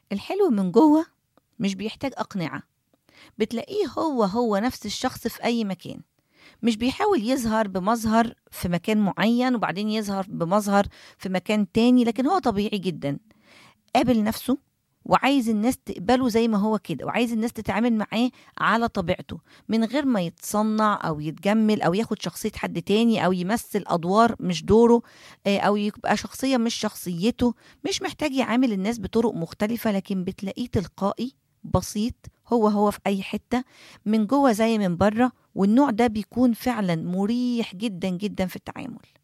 الحلو من جوه مش بيحتاج أقنعة بتلاقيه هو هو نفس الشخص في أي مكان مش بيحاول يظهر بمظهر في مكان معين وبعدين يظهر بمظهر في مكان تاني لكن هو طبيعي جدا قابل نفسه وعايز الناس تقبله زي ما هو كده وعايز الناس تتعامل معاه على طبيعته من غير ما يتصنع او يتجمل او ياخد شخصيه حد تاني او يمثل ادوار مش دوره آه، او يبقى شخصيه مش شخصيته مش محتاج يعامل الناس بطرق مختلفه لكن بتلاقيه تلقائي بسيط هو هو في اي حته من جوه زي من بره والنوع ده بيكون فعلا مريح جدا جدا في التعامل